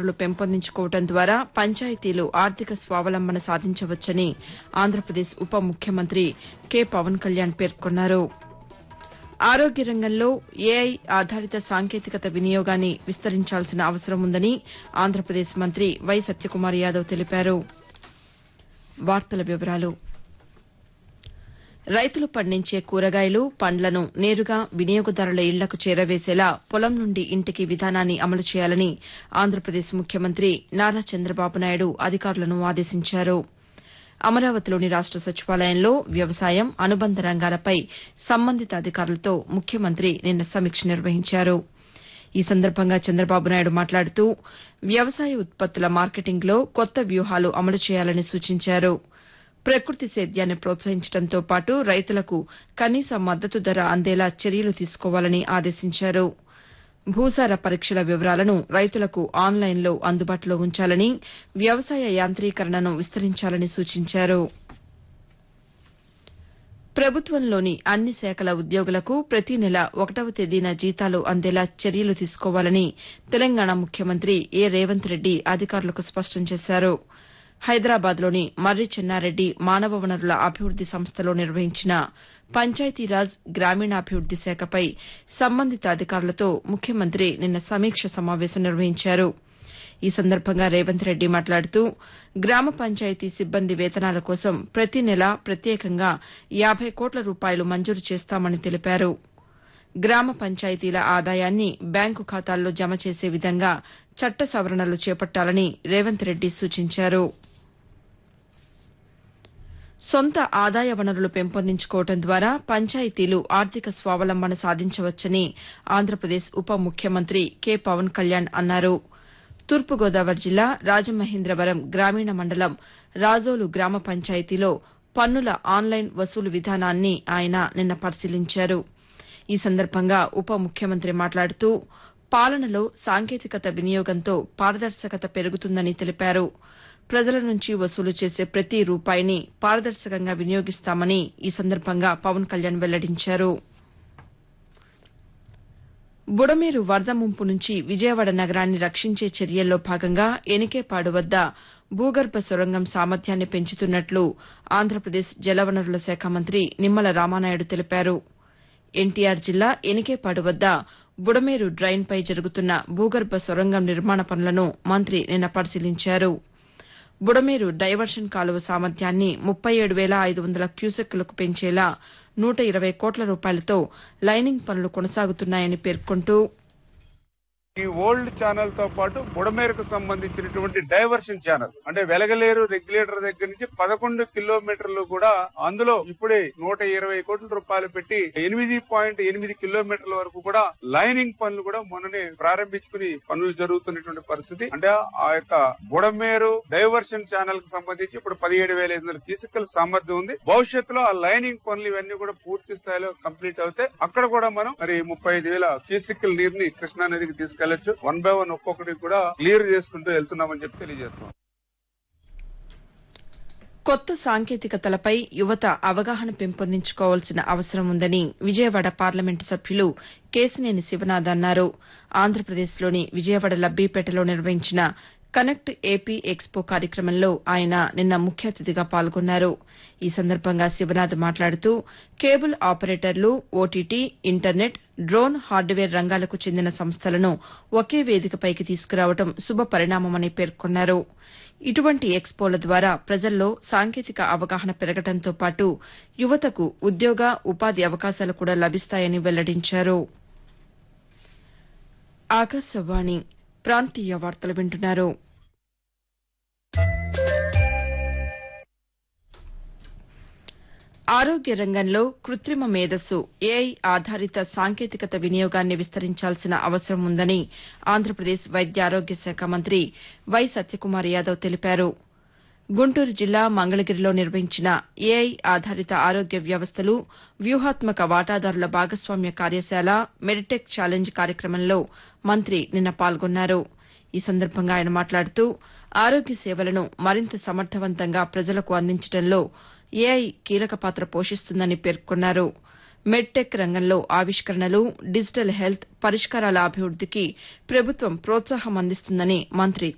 వనరులు పెంపొందించుకోవడం ద్వారా పంచాయతీలు ఆర్థిక స్వావలంబన సాధించవచ్చని ఆంధ్రప్రదేశ్ ఉప ముఖ్యమంత్రి కె పవన్ కళ్యాణ్ పేర్కొన్నారు ఆరోగ్య రంగంలో ఏఐ ఆధారిత సాంకేతికత వినియోగాన్ని విస్తరించాల్సిన అవసరం ఉందని ఆంధ్రప్రదేశ్ మంత్రి వై సత్యకుమార్ యాదవ్ తెలిపారు వార్తల వివరాలు రైతులు పండించే కూరగాయలు పండ్లను నేరుగా వినియోగదారుల ఇళ్లకు చేరవేసేలా పొలం నుండి ఇంటికి విధానాన్ని అమలు చేయాలని ఆంధ్రప్రదేశ్ ముఖ్యమంత్రి నారా చంద్రబాబు నాయుడు అధికారులను ఆదేశించారు అమరావతిలోని రాష్ట సచివాలయంలో వ్యవసాయం అనుబంధ రంగాలపై సంబంధిత అధికారులతో ముఖ్యమంత్రి నిన్న సమీక్ష నిర్వహించారు ఈ సందర్భంగా చంద్రబాబు నాయుడు మాట్లాడుతూ వ్యవసాయ ఉత్పత్తుల మార్కెటింగ్లో కొత్త వ్యూహాలు అమలు చేయాలని సూచించారు ప్రకృతి సేద్యాన్ని ప్రోత్సహించడంతో పాటు రైతులకు కనీస మద్దతు ధర అందేలా చర్యలు తీసుకోవాలని ఆదేశించారు భూసార పరీక్షల వివరాలను రైతులకు ఆన్లైన్లో అందుబాటులో ఉంచాలని వ్యవసాయ యాంత్రీకరణను విస్తరించాలని సూచించారు ప్రభుత్వంలోని అన్ని శాఖల ఉద్యోగులకు ప్రతి నెల ఒకటవ తేదీన జీతాలు అందేలా చర్యలు తీసుకోవాలని తెలంగాణ ముఖ్యమంత్రి ఏ రేవంత్ రెడ్డి అధికారులకు స్పష్టం చేశారు హైదరాబాద్లోని మర్రి చెన్నారెడ్డి మానవ వనరుల అభివృద్ది సంస్థలో నిర్వహించిన పంచాయతీరాజ్ గ్రామీణాభివృద్ది శాఖపై సంబంధిత అధికారులతో ముఖ్యమంత్రి నిన్న సమీక్ష సమావేశం నిర్వహించారు ఈ సందర్భంగా రేవంత్ రెడ్డి మాట్లాడుతూ గ్రామ పంచాయతీ సిబ్బంది వేతనాల కోసం ప్రతి నెల ప్రత్యేకంగా యాబై కోట్ల రూపాయలు మంజూరు చేస్తామని తెలిపారు గ్రామ పంచాయతీల ఆదాయాన్ని బ్యాంకు ఖాతాల్లో జమ చేసే విధంగా చట్ట సవరణలు చేపట్టాలని రేవంత్ రెడ్డి సూచించారు సొంత ఆదాయ వనరులు పెంపొందించుకోవడం ద్వారా పంచాయతీలు ఆర్థిక స్వావలంబన సాధించవచ్చని ఆంధ్రప్రదేశ్ ఉప ముఖ్యమంత్రి కె పవన్ కళ్యాణ్ అన్నారు తూర్పుగోదావరి జిల్లా రాజమహేంద్రవరం గ్రామీణ మండలం రాజోలు గ్రామ పంచాయతీలో పన్నుల ఆన్లైన్ వసూలు విధానాన్ని ఆయన నిన్న పరిశీలించారు ఈ సందర్భంగా ఉప ముఖ్యమంత్రి మాట్లాడుతూ పాలనలో సాంకేతికత వినియోగంతో పారదర్శకత పెరుగుతుందని తెలిపారు ప్రజల నుంచి వసూలు చేసే ప్రతి రూపాయిని పారదర్శకంగా వినియోగిస్తామని ఈ సందర్భంగా పవన్ కళ్యాణ్ వెల్లడించారు బుడమేరు వరద ముంపు నుంచి విజయవాడ నగరాన్ని రక్షించే చర్యల్లో భాగంగా ఎనికేపాడు వద్ద భూగర్భ సొరంగం సామర్థ్యాన్ని పెంచుతున్నట్లు ఆంధ్రప్రదేశ్ జలవనరుల శాఖ మంత్రి నిమ్మల రామానాయుడు తెలిపారు ఎన్టీఆర్ జిల్లా ఎనికేపాడు వద్ద బుడమేరు డ్రైన్పై జరుగుతున్న భూగర్భ సొరంగం నిర్మాణ పనులను మంత్రి నిన్న పరిశీలించారు బుడమేరు డైవర్షన్ కాలువ సామర్థ్యాన్ని ముప్పై ఏడు వేల ఐదు వందల క్యూసెక్కులకు పెంచేలా నూట ఇరవై కోట్ల రూపాయలతో లైనింగ్ పనులు కొనసాగుతున్నాయని పేర్కొంటూ ఈ ఓల్డ్ ఛానల్ తో పాటు బుడమేరకు సంబంధించినటువంటి డైవర్షన్ ఛానల్ అంటే వెలగలేరు రెగ్యులేటర్ దగ్గర నుంచి పదకొండు కిలోమీటర్లు కూడా అందులో ఇప్పుడే నూట ఇరవై కోట్ల రూపాయలు పెట్టి ఎనిమిది పాయింట్ ఎనిమిది కిలోమీటర్ల వరకు కూడా లైనింగ్ పనులు కూడా మొన్ననే ప్రారంభించుకుని పనులు జరుగుతున్నటువంటి పరిస్థితి అంటే ఆ యొక్క బుడమేరు డైవర్షన్ ఛానల్ కు సంబంధించి ఇప్పుడు పదిహేడు వేల ఐదు వందల ఫిజికల్ సామర్థ్యం ఉంది భవిష్యత్తులో ఆ లైనింగ్ పనులు ఇవన్నీ కూడా పూర్తి స్థాయిలో కంప్లీట్ అవుతాయి అక్కడ కూడా మనం మరి ముప్పై ఐదు వేల ఫిజికల్ నీరుని కృష్ణా నదికి తీసుకెళ్లొచ్చు వన్ బై వన్ ఒక్కొక్కటి కూడా క్లియర్ చేసుకుంటూ వెళ్తున్నామని చెప్పి తెలియజేస్తున్నాం కొత్త సాంకేతికతలపై యువత అవగాహన పెంపొందించుకోవాల్సిన అవసరం ఉందని విజయవాడ పార్లమెంటు సభ్యులు కేశినేని శివనాథ్ అన్నారు ఆంధ్రప్రదేశ్లోని విజయవాడ లబ్బీపేటలో నిర్వహించిన కనెక్ట్ ఏపీ ఎక్స్పో కార్యక్రమంలో ఆయన నిన్న ముఖ్య అతిథిగా పాల్గొన్నారు ఈ సందర్భంగా శివనాథ్ మాట్లాడుతూ కేబుల్ ఆపరేటర్లు ఓటీటీ ఇంటర్నెట్ డ్రోన్ హార్డ్వేర్ రంగాలకు చెందిన సంస్థలను ఒకే వేదికపైకి తీసుకురావడం శుభ పరిణామమని పేర్కొన్నారు ఇటువంటి ఎక్స్పోల ద్వారా ప్రజల్లో సాంకేతిక అవగాహన పెరగడంతో పాటు యువతకు ఉద్యోగ ఉపాధి అవకాశాలు కూడా లభిస్తాయని వెల్లడించారు ఆకాశవాణి ప్రాంతీయ వార్తలు వింటున్నారు ఆరోగ్య రంగంలో కృత్రిమ మేధస్సు ఏఐ ఆధారిత సాంకేతికత వినియోగాన్ని విస్తరించాల్సిన అవసరం ఉందని ఆంధ్రప్రదేశ్ వైద్య ఆరోగ్య శాఖ మంత్రి వై సత్యకుమార్ యాదవ్ తెలిపారు గుంటూరు జిల్లా మంగళగిరిలో నిర్వహించిన ఏఐ ఆధారిత ఆరోగ్య వ్యవస్థలు వ్యూహాత్మక వాటాదారుల భాగస్వామ్య కార్యశాల మెడిటెక్ ఛాలెంజ్ కార్యక్రమంలో మంత్రి నిన్న పాల్గొన్నారు ఈ సందర్భంగా ఆయన మాట్లాడుతూ ఆరోగ్య సేవలను మరింత సమర్థవంతంగా ప్రజలకు అందించడంలో ఏఐ కీలక పాత్ర పోషిస్తుందని పేర్కొన్నారు మెడ్టెక్ రంగంలో ఆవిష్కరణలు డిజిటల్ హెల్త్ పరిష్కారాల అభివృద్దికి ప్రభుత్వం ప్రోత్సాహం అందిస్తుందని మంత్రి